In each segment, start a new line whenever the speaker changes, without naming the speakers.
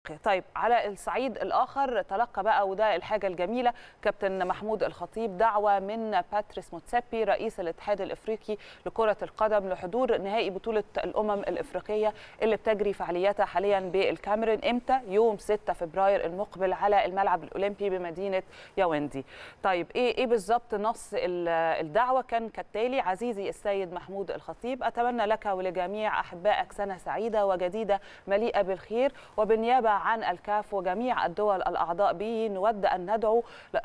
طيب على الصعيد الاخر تلقى بقى وده الحاجه الجميله كابتن محمود الخطيب دعوه من باتريس موتسيبي رئيس الاتحاد الافريقي لكره القدم لحضور نهائي بطوله الامم الافريقيه اللي بتجري فعالياتها حاليا بالكاميرون امتى يوم 6 فبراير المقبل على الملعب الاولمبي بمدينه ياوندي طيب ايه ايه بالظبط نص الدعوه كان كالتالي عزيزي السيد محمود الخطيب اتمنى لك ولجميع احبائك سنه سعيده وجديده مليئه بالخير وبالنيابه عن الكاف وجميع الدول الاعضاء به نود ان ندعو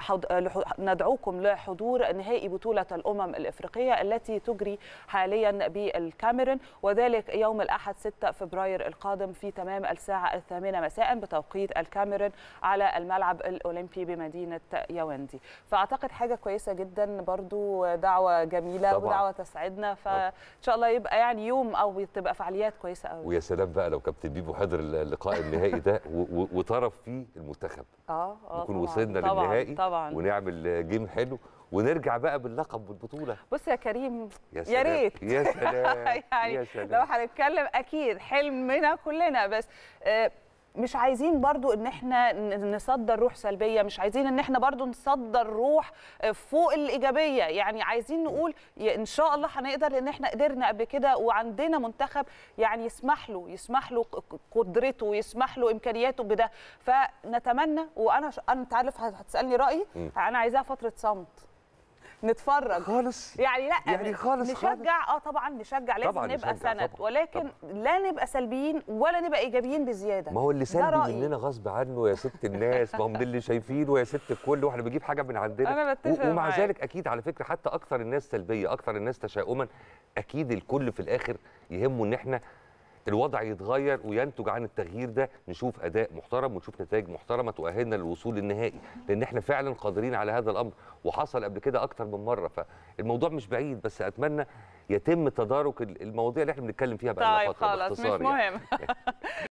ندعوكم لحضور نهائي بطوله الامم الافريقيه التي تجري حاليا بالكاميرون وذلك يوم الاحد 6 فبراير القادم في تمام الساعه الثامنه مساء بتوقيت الكاميرون على الملعب الاولمبي بمدينه ياوندي فاعتقد حاجه كويسه جدا برضو دعوه جميله
طبعاً.
ودعوه تسعدنا فان شاء الله يبقى يعني يوم او تبقى فعاليات كويسه قوي
ويا سلام بقى لو كابتن بيبو حضر اللقاء النهائي ده و- و- وطرف فيه المنتخب
اه اه
نكون
طبعاً،
وصلنا
طبعاً،
للنهائي
طبعا
ونعمل جيم حلو ونرجع بقى باللقب والبطوله
بص يا كريم
يا
يا
سلام
ريت
يا سلام
يعني
يا
لو
سلام
هنتكلم اكيد حلمنا كلنا بس آه، مش عايزين برضو ان احنا ن- نصدر روح سلبيه مش عايزين ان احنا برضو نصدر روح آه، فوق الايجابيه يعني عايزين نقول ي- ان شاء الله هنقدر لان احنا قدرنا قبل كده وعندنا منتخب يعني يسمح له يسمح له ق- قدرته يسمح له امكانياته بده فنتمنى وانا ش- انا انت عارف هتسالني رايي
مم.
انا عايزاها فتره صمت نتفرج
خالص
يعني لا
يعني خالص
نشجع اه طبعا نشجع لازم
طبعاً
نبقى
نشجع
سند
طبعاً،
ولكن لا نبقى سلبيين ولا نبقى ايجابيين بزياده
ما هو اللي
ده
سلبي
رأيي.
مننا غصب عنه يا ست الناس ما هم ده اللي شايفينه يا ست الكل واحنا بنجيب حاجه من عندنا
أنا بتفق
و- ومع
معاك.
ذلك اكيد على فكره حتى اكثر الناس سلبيه اكثر الناس تشاؤما اكيد الكل في الاخر يهمه ان احنا الوضع يتغير وينتج عن التغيير ده نشوف اداء محترم ونشوف نتائج محترمه تؤهلنا للوصول للنهائي لان احنا فعلا قادرين على هذا الامر وحصل قبل كده اكتر من مره فالموضوع مش بعيد بس اتمنى يتم تدارك المواضيع اللي احنا بنتكلم فيها بقى
طيب
فتره
خلاص مش
باختصار يعني.
مهم